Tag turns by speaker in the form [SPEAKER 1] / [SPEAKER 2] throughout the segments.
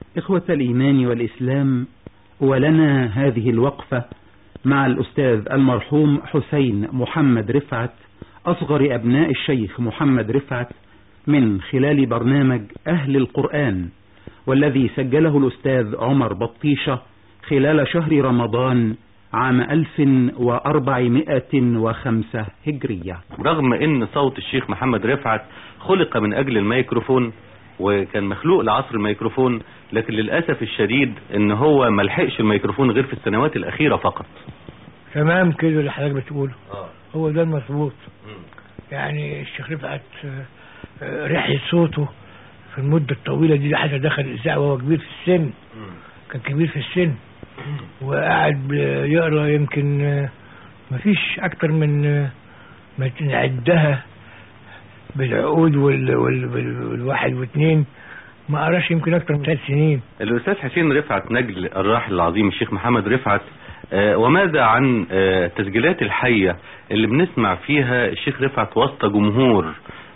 [SPEAKER 1] إخوة الإيمان والإسلام ولنا هذه الوقفة مع الأستاذ المرحوم حسين محمد رفعت أصغر أبناء الشيخ محمد رفعت من خلال برنامج أهل القرآن والذي سجله الأستاذ عمر بطيشة خلال شهر رمضان عام 1405 هجرية
[SPEAKER 2] رغم ان صوت الشيخ محمد رفعت خلق من اجل الميكروفون وكان مخلوق لعصر الميكروفون لكن للأسف الشديد ان هو ملحقش الميكروفون غير في السنوات الاخيرة فقط
[SPEAKER 3] تمام كده اللي حضرتك بتقوله هو ده المظبوط يعني الشيخ رفعت آه، ريحة صوته في المدة الطويلة دي حتى دخل الإذاعة وهو كبير في السن كان كبير في السن وقاعد يقرا يمكن آه، مفيش أكتر من آه، ما نعدها بالعقود وال... وال... وال... والواحد واثنين ما قراش يمكن أكتر من ثلاث سنين
[SPEAKER 2] الاستاذ حسين رفعت نجل الراحل العظيم الشيخ محمد رفعت آه، وماذا عن آه، التسجيلات الحية اللي بنسمع فيها الشيخ رفعت وسط جمهور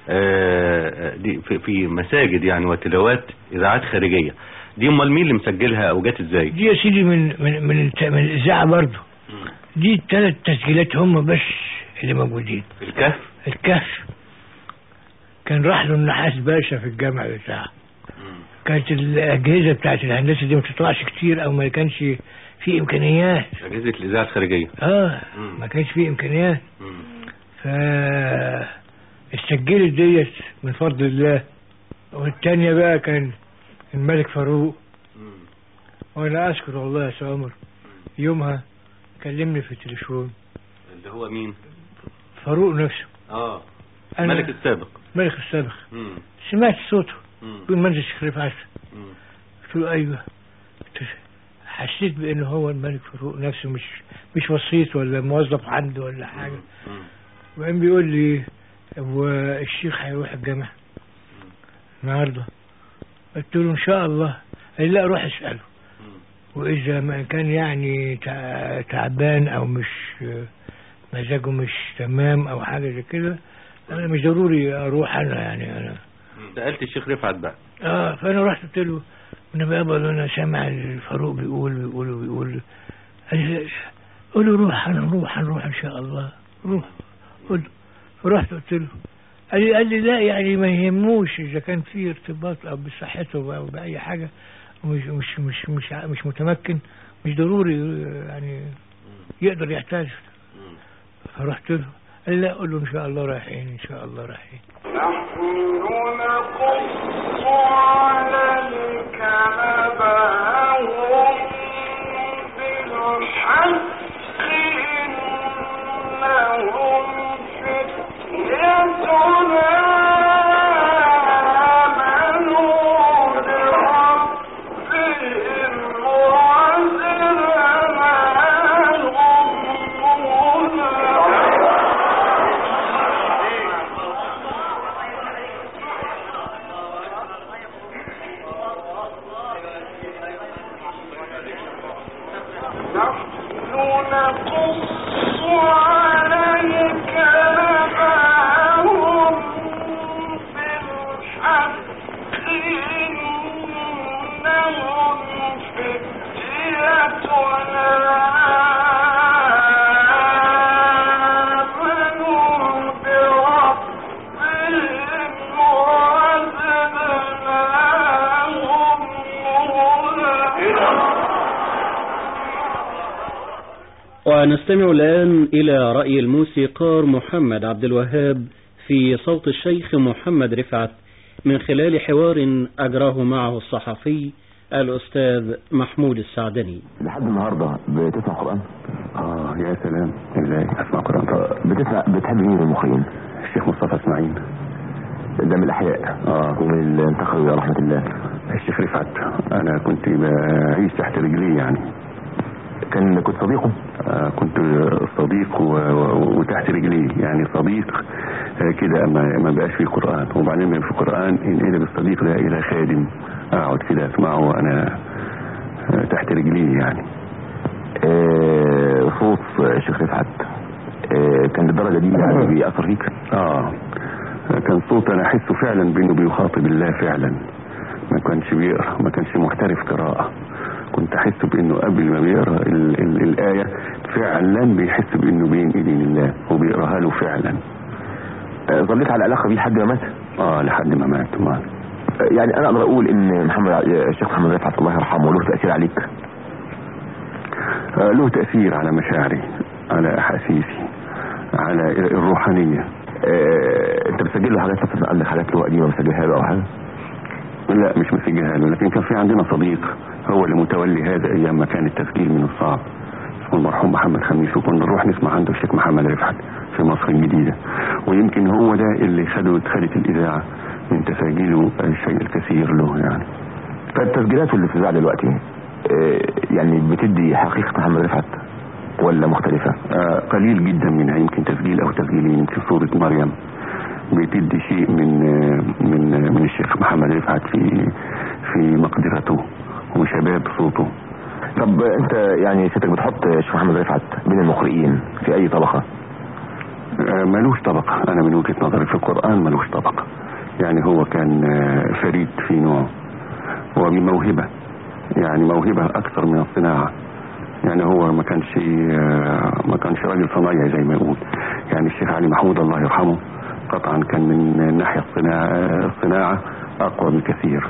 [SPEAKER 2] آه، دي في- في مساجد يعني وتلاوات اذاعات خارجية دي امال مين اللي مسجلها او جت ازاي
[SPEAKER 3] دي يا سيدي من من من, الت- من الإذاعة برضه دي الثلاث تسجيلات هم بس اللي موجودين
[SPEAKER 2] الكهف
[SPEAKER 3] الكهف كان راح له النحاس باشا في الجامع بتاعه كانت الأجهزة بتاعت الهندسة دي ما تطلعش كتير أو ما كانش في إمكانيات
[SPEAKER 2] اجهزة الاذاعة الخارجية
[SPEAKER 3] اه
[SPEAKER 2] مم.
[SPEAKER 3] ما كانش في إمكانيات ف السجلت ديت من فضل الله والتانية بقى كان الملك فاروق وانا اشكر والله يا سامر يومها كلمني في التليفون
[SPEAKER 2] اللي هو مين
[SPEAKER 3] فاروق نفسه
[SPEAKER 2] اه
[SPEAKER 3] أنا-
[SPEAKER 2] الملك السابق
[SPEAKER 3] الملك السابق
[SPEAKER 2] مم.
[SPEAKER 3] سمعت صوته
[SPEAKER 2] مم.
[SPEAKER 3] يقول منزل الشيخ رفعت
[SPEAKER 2] مم.
[SPEAKER 3] قلت له ايوه قلت- حسيت بانه هو الملك فاروق نفسه مش مش وسيط ولا موظف عنده ولا حاجه
[SPEAKER 2] مم.
[SPEAKER 3] وبعدين بيقول لي هو الشيخ هيروح الجامع النهارده قلت له ان شاء الله قال لي لا روح اساله واذا ما كان يعني تع- تعبان او مش مزاجه مش تمام او حاجه زي كده انا مش ضروري اروح انا يعني انا
[SPEAKER 2] سألت الشيخ رفعت بقى
[SPEAKER 3] اه فانا رحت قلت له انا بابا انا سامع الفاروق بيقول بيقول بيقول قال لي قول له روح هنروح هنروح ان شاء الله روح قول له فرحت قلت له قال لي قال لي لا يعني ما يهموش اذا كان في ارتباط او بصحته او باي حاجه مش مش مش مش مش متمكن مش ضروري يعني يقدر يحتاج فرحت له قال لي لا قول له ان شاء الله رايحين ان شاء الله رايحين
[SPEAKER 4] نحن نقص عليك نبأهم بالحق إنهم فتية آمنوا بربهم وزدناهم هدى نحن نقص عليك نبأهم بالحق إنهم فتية آمنوا بربهم وزدناهم هدى
[SPEAKER 5] ونستمع الآن إلى رأي الموسيقار محمد عبد الوهاب في صوت الشيخ محمد رفعت من خلال حوار أجراه معه الصحفي الأستاذ محمود السعدني
[SPEAKER 6] لحد النهارده بتسمع قران
[SPEAKER 7] اه يا سلام ازاي اسمع قران
[SPEAKER 6] بتسمع بتحب مين المخرجين
[SPEAKER 7] الشيخ مصطفى اسماعيل
[SPEAKER 6] ده من الاحياء
[SPEAKER 7] اه
[SPEAKER 6] ومن اللي انتقلوا الى رحمه الله
[SPEAKER 7] الشيخ رفعت انا كنت بعيش تحت رجليه يعني
[SPEAKER 6] كان كنت صديقه
[SPEAKER 7] آه كنت صديق و... و... وتحت رجليه يعني صديق آه كده ما ما بقاش فيه قران وبعدين ما في قران ينقلب الصديق ده الى خادم اقعد كده اسمعه وانا آه تحت رجليه يعني
[SPEAKER 6] آه صوت الشيخ رفعت آه كان للدرجه دي يعني بيأثر فيك
[SPEAKER 7] اه كان صوت انا احسه فعلا بانه بيخاطب الله فعلا ما كانش بيقرا ما كانش محترف قراءة كنت احس بانه قبل ما بيقرا ال ال الآية فعلا بيحس بانه بين ايدين الله وبيقراها له فعلا
[SPEAKER 6] آه، ظليت على علاقة بيه لحد ما مات
[SPEAKER 7] اه لحد ما مات ما
[SPEAKER 6] آه، يعني انا اقدر اقول ان محمد آه، الشيخ محمد رفعت الله يرحمه له تأثير عليك
[SPEAKER 7] آه له تأثير على مشاعري على احاسيسي على الروحانية
[SPEAKER 6] آه، انت بتسجل له حاجات مثلا عندك حاجات له قديمة مسجلها له او حاجة
[SPEAKER 7] لا مش مسجلها له لكن كان في عندنا صديق هو اللي متولي هذا ايام ما كان التسجيل من الصعب اسمه المرحوم محمد خميس وكنا نروح نسمع عنده الشيخ محمد رفعت في مصر الجديدة ويمكن هو ده اللي خده خدت الاذاعة من تساجيله الشيء الكثير له يعني
[SPEAKER 6] فالتسجيلات اللي في الإذاعة دلوقتي آه، يعني بتدي حقيقة محمد رفعت ولا مختلفة
[SPEAKER 7] آه، قليل جدا منها يمكن تسجيل او تسجيلين يمكن صورة مريم بتدي شيء من آه، من آه، من الشيخ محمد رفعت في في مقدرته وشباب صوته
[SPEAKER 6] طب انت يعني ستك بتحط الشيخ محمد رفعت بين المقرئين في اي طبقة
[SPEAKER 7] آه، ملوش طبقة انا من وجهة نظري في القرآن ملوش طبقة يعني هو كان آه، فريد في نوعه وبموهبة يعني موهبة اكثر من الصناعة يعني هو ما كانش آه، ما كانش راجل صنايعي زي ما يقول يعني الشيخ علي محمود الله يرحمه قطعا كان من الناحية الصناعة, الصناعة اقوى بكثير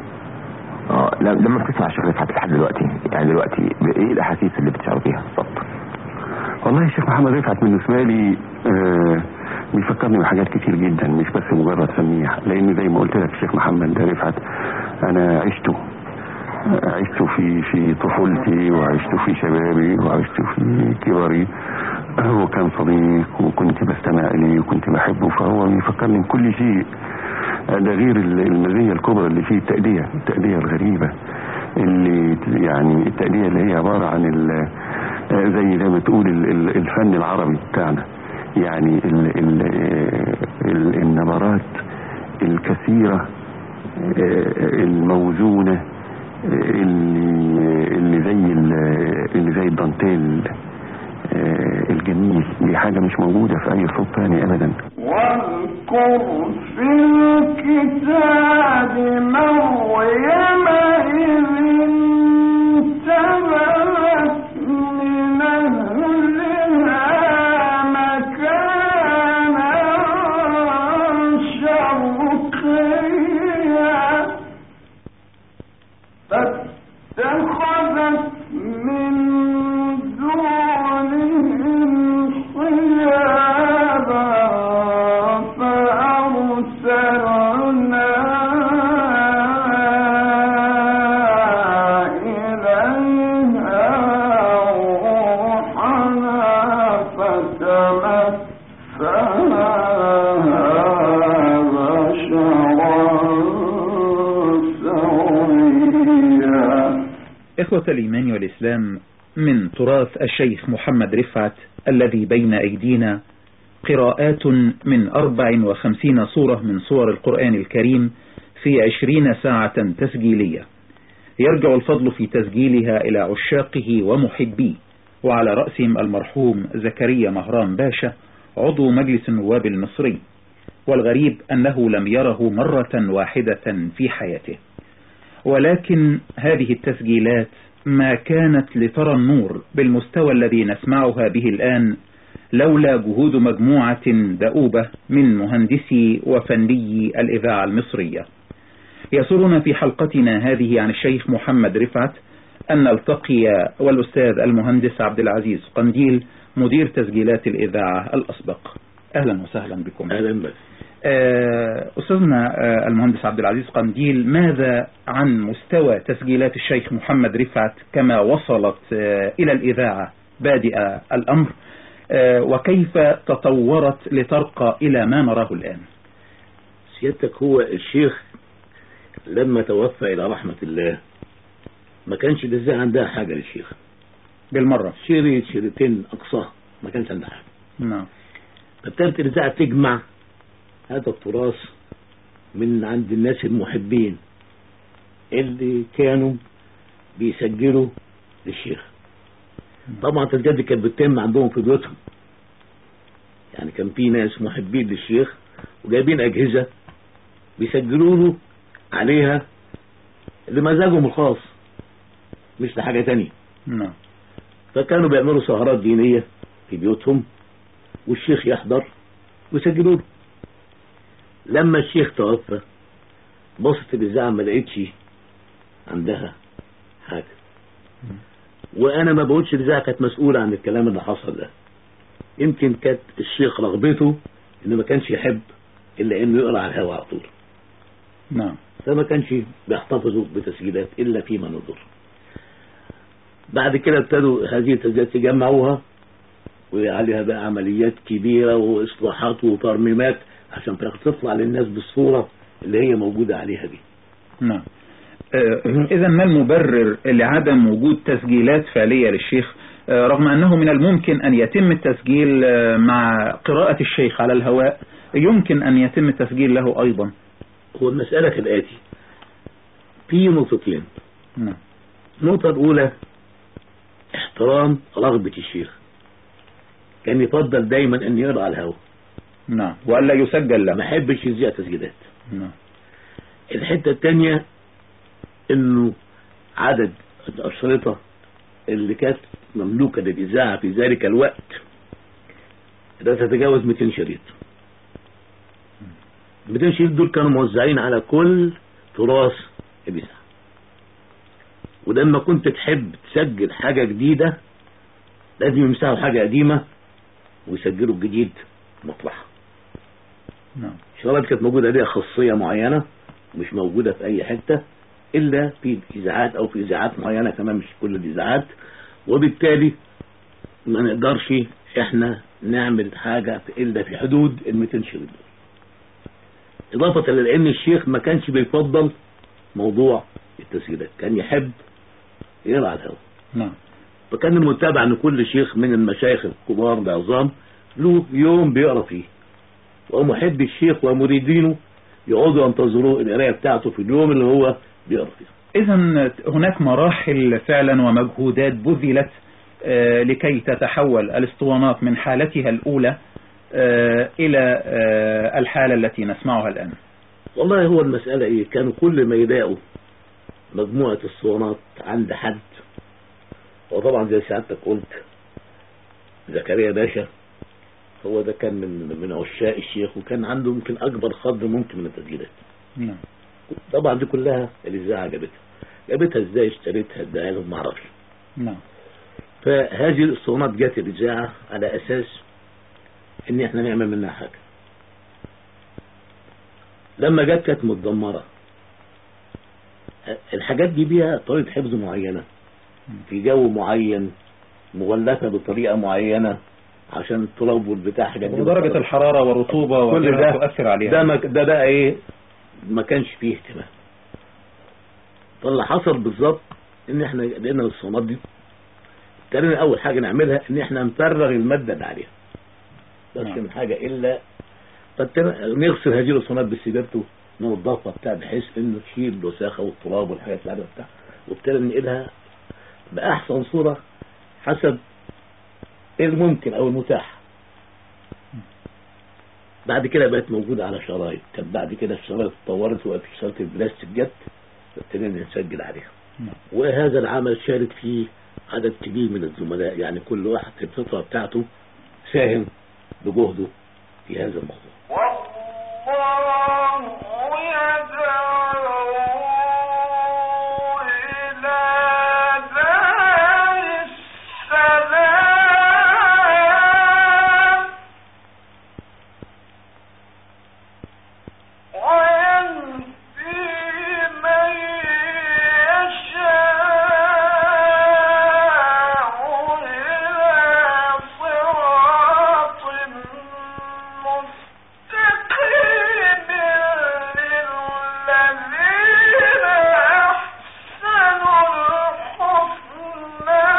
[SPEAKER 6] اه لا- لما بتسمع الشيخ رفعت لحد دلوقتي يعني دلوقتي ايه الاحاسيس اللي بتشعر بيها بالظبط
[SPEAKER 7] والله الشيخ محمد رفعت بالنسبة لي آه بيفكرني بحاجات كتير جدا مش بس مجرد سميع لان زي ما قلت لك الشيخ محمد رفعت انا عشته آه، عشته في في طفولتي وعشته في شبابي وعشته في كبري هو كان صديق وكنت بستمع اليه وكنت بحبه فهو بيفكرني بكل شيء آه، ده غير ال- المزية الكبرى اللي فيه التأدية التأدية الغريبة اللي يعني التأدية اللي هي عبارة عن ال- آه، زي زي ما تقول ال- ال- الفن العربي بتاعنا يعني ال ال ال النبرات الكثيرة آه، الموزونة آه، اللي اللي زي ال- اللي زي الدانتيل آه، الجميل دي حاجة مش موجودة في أي صوت تاني أبدا
[SPEAKER 4] واذكر في الكتاب مريم إذ انتبذت من أهلها مكانا شرقيا فاتخذت من دونهم حجابا فأرسلنا إليها روحنا فتمثل بشرا سويا
[SPEAKER 1] إخوة الإيمان والإسلام من تراث الشيخ محمد رفعت الذي بين أيدينا قراءات من 54 صورة من صور القرآن الكريم في 20 ساعة تسجيلية يرجع الفضل في تسجيلها إلى عشاقه ومحبيه وعلى رأسهم المرحوم زكريا مهران باشا عضو مجلس النواب المصري والغريب أنه لم يره مرة واحدة في حياته ولكن هذه التسجيلات ما كانت لترى النور بالمستوى الذي نسمعها به الآن لولا جهود مجموعة دؤوبة من مهندسي وفني الإذاعة المصرية يسرنا في حلقتنا هذه عن الشيخ محمد رفعت أن نلتقي والأستاذ المهندس عبد العزيز قنديل مدير تسجيلات الإذاعة الأسبق أهلا وسهلا بكم
[SPEAKER 8] اهلا بك
[SPEAKER 1] آه، أستاذنا آه، المهندس عبد العزيز قنديل ماذا عن مستوى تسجيلات الشيخ محمد رفعت كما وصلت آه، إلى الإذاعة بادئ الأمر آه، وكيف تطورت لترقى إلى ما نراه الآن
[SPEAKER 8] سيادتك هو الشيخ لما توفى الى رحمة الله ما كانش الاذاعة عندها حاجة للشيخ
[SPEAKER 1] بالمرة
[SPEAKER 8] شريط شريطين اقصاه ما كانش عندها حاجة
[SPEAKER 1] نعم
[SPEAKER 8] فابتدت الاذاعة تجمع هذا التراث من عند الناس المحبين اللي كانوا بيسجلوا للشيخ طبعا التسجيلات دي كانت بتتم عندهم في بيوتهم يعني كان في ناس محبين للشيخ وجايبين اجهزه بيسجلوا له عليها لمزاجهم الخاص مش لحاجة تانية
[SPEAKER 1] نعم
[SPEAKER 8] فكانوا بيعملوا سهرات دينية في بيوتهم والشيخ يحضر ويسجلوا له لما الشيخ توفى بصت الإذاعة ما لقيتش عندها حاجة وأنا ما بقولش الإذاعة كانت مسؤولة عن الكلام اللي حصل ده يمكن كانت الشيخ رغبته إنه ما كانش يحب إلا إنه يقرأ على الهواء على طول
[SPEAKER 1] نعم
[SPEAKER 8] فما كانش بيحتفظوا بتسجيلات إلا فيما نظر بعد كده ابتدوا هذه التسجيلات يجمعوها وعليها بقى عمليات كبيرة وإصلاحات وترميمات عشان تطلع للناس بالصورة اللي هي موجودة عليها دي
[SPEAKER 1] نعم إذا ما المبرر لعدم وجود تسجيلات فعلية للشيخ آه، رغم أنه من الممكن أن يتم التسجيل آه، مع قراءة الشيخ على الهواء يمكن أن يتم التسجيل له أيضا
[SPEAKER 8] هو المسألة كالآتي في نقطتين
[SPEAKER 1] نعم
[SPEAKER 8] النقطة الأولى احترام رغبة الشيخ كان يفضل دايما أن يقرأ على الهواء
[SPEAKER 1] نعم وألا يسجل له
[SPEAKER 8] ما يحبش يذيع تسجيلات
[SPEAKER 1] نعم
[SPEAKER 8] الحتة الثانية انه عدد الأشرطة اللي كانت مملوكة للإذاعة في ذلك الوقت لا تتجاوز 200 شريط 200 شريط دول كانوا موزعين على كل تراث الإذاعة ولما كنت تحب تسجل حاجة جديدة لازم يمسحوا حاجة قديمة ويسجلوا الجديد مطلعها
[SPEAKER 1] نعم
[SPEAKER 8] الشرايط كانت موجودة ليها خاصية معينة مش موجودة في أي حتة إلا في إذاعات أو في إذاعات معينة كمان مش كل الإذاعات وبالتالي ما نقدرش إحنا نعمل حاجة في- إلا في حدود ال 200 شريط دول. إضافة لأن الشيخ ما كانش بيفضل موضوع التسجيلات كان يحب يقرأ على الهواء
[SPEAKER 1] نعم
[SPEAKER 8] فكان المتابع ان كل شيخ من المشايخ الكبار العظام له يوم بيقرا فيه ومحب الشيخ ومريدينه يقعدوا ينتظروا القرايه بتاعته في اليوم اللي هو بيقرا فيه
[SPEAKER 1] إذا هناك مراحل فعلا ومجهودات بذلت آه، لكي تتحول الاسطوانات من حالتها الأولى آه، إلى آه، الحالة التي نسمعها الآن
[SPEAKER 8] والله هو المسألة ايه كانوا كل ما يلاقوا مجموعة الصوانات عند حد وطبعا زي سعادتك قلت زكريا باشا هو ده كان من من عشاق الشيخ وكان عنده يمكن اكبر خض ممكن من التسجيلات
[SPEAKER 1] نعم
[SPEAKER 8] طبعا دي كلها الاذاعه جابتها جابتها ازاي اشتريتها اداها لهم ما اعرفش
[SPEAKER 1] نعم
[SPEAKER 8] فهذه الاسطوانات جت الاذاعه على اساس ان احنا نعمل منها حاجه لما جت كانت متدمره الحاجات دي بيها طريقه حفظ معينه في جو معين مغلفه بطريقه معينه عشان التراب والبتاع حاجات دي
[SPEAKER 1] ودرجة الحرارة والرطوبة
[SPEAKER 8] كل
[SPEAKER 1] وغيرها
[SPEAKER 8] ده
[SPEAKER 1] تؤثر عليها
[SPEAKER 8] ده ما ده بقى ايه ما كانش فيه اهتمام فاللي حصل بالظبط ان احنا لقينا الصومات دي ابتدينا اول حاجه نعملها ان احنا نفرغ الماده اللي عليها بس
[SPEAKER 1] نعم.
[SPEAKER 8] من حاجه الا فابتدينا نغسل هذه الصومات بالسيجارته ننضفها بتاع بحيث انه تشيل الوساخه والتراب والحاجات اللي عليها بتاع وابتدينا ننقلها باحسن صوره حسب الممكن او المتاح بعد كده بقت موجودة على شرايط كان بعد كده الشرايط اتطورت وبقى في شرايط البلاستيك جت ابتدينا نسجل عليها
[SPEAKER 1] نعم.
[SPEAKER 8] وهذا العمل شارك فيه عدد كبير من الزملاء يعني كل واحد في الفترة بتاعته ساهم بجهده في هذا الموضوع
[SPEAKER 4] والله يدعو إلى دار السلام ويهدي من يشاء إلى صراط مستقيم للذين أحسنوا الحسنى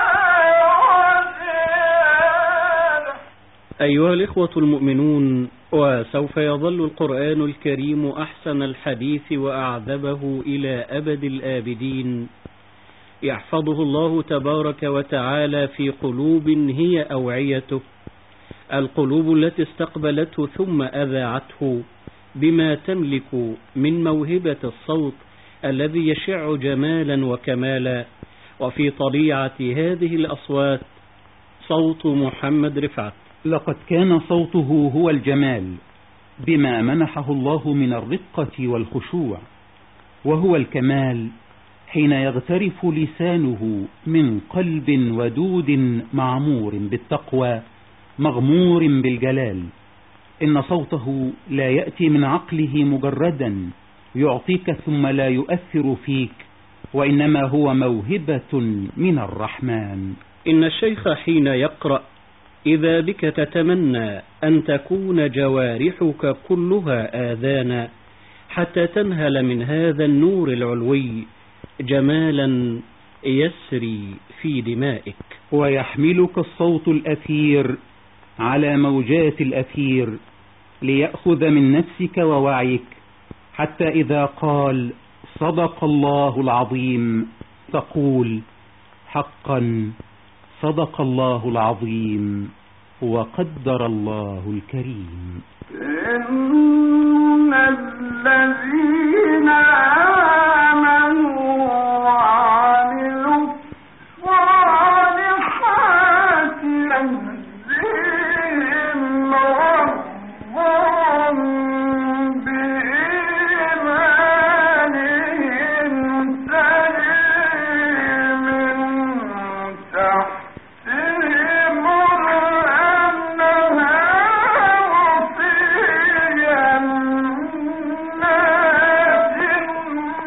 [SPEAKER 4] وزيادة
[SPEAKER 5] أيها الإخوة المؤمنون وسوف يظل القرآن الكريم أحسن الحديث وأعذبه إلى أبد الآبدين يحفظه الله تبارك وتعالى في قلوب هي أوعيته القلوب التي استقبلته ثم أذاعته بما تملك من موهبة الصوت الذي يشع جمالا وكمالا وفي طبيعة هذه الأصوات صوت محمد رفعت
[SPEAKER 1] لقد كان صوته هو الجمال بما منحه الله من الرقة والخشوع وهو الكمال حين يغترف لسانه من قلب ودود معمور بالتقوى مغمور بالجلال إن صوته لا يأتي من عقله مجردا يعطيك ثم لا يؤثر فيك وإنما هو موهبة من الرحمن
[SPEAKER 5] إن الشيخ حين يقرأ إذا بك تتمنى أن تكون جوارحك كلها آذانا حتى تنهل من هذا النور العلوي جمالا يسري في دمائك
[SPEAKER 1] ويحملك الصوت الأثير على موجات الأثير ليأخذ من نفسك ووعيك حتى إذا قال صدق الله العظيم تقول حقا صدق الله العظيم وقدر الله الكريم
[SPEAKER 4] إن الذين آمنوا وعملوا الصالحات يهديهم ربهم بإيمانهم تجري من تحتهم الأنهار في جنات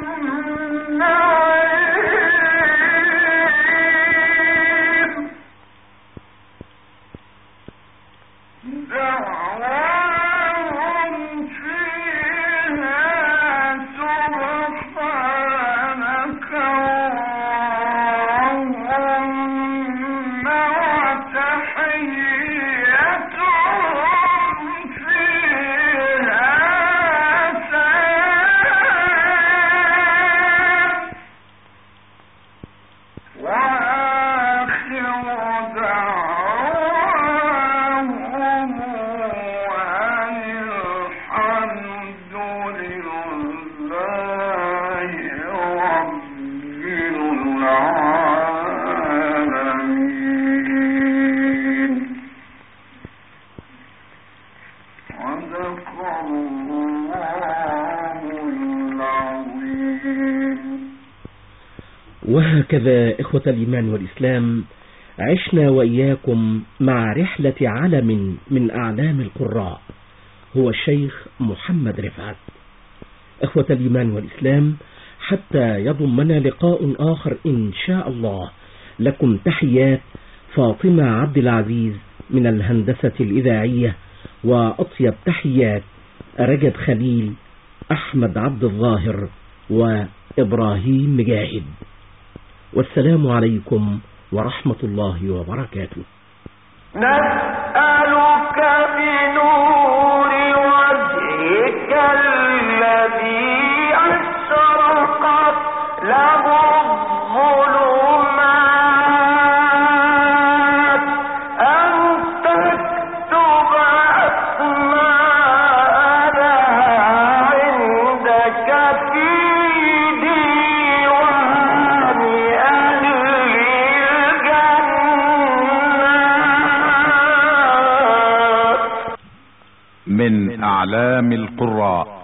[SPEAKER 4] النعيم دعواهم فيها سبحانك اللهم وتحيتهم فيها سلام وآخر دعواهم أن الحمد لله رب العالمين صدق الله العظيم
[SPEAKER 9] وهكذا إخوة الإيمان والإسلام عشنا وإياكم مع رحلة علم من أعلام القراء هو الشيخ محمد رفعت إخوة الإيمان والإسلام حتى يضمنا لقاء آخر إن شاء الله لكم تحيات فاطمة عبد العزيز من الهندسة الإذاعية وأطيب تحيات رجب خليل أحمد عبد الظاهر وإبراهيم مجاهد والسلام عليكم ورحمة الله وبركاته
[SPEAKER 4] نسألك بنور وجهك الذي أشرقت له الظلمات أن تكتب أسماءنا عندك في ديوان أهل الجنة
[SPEAKER 10] من أعلام القراء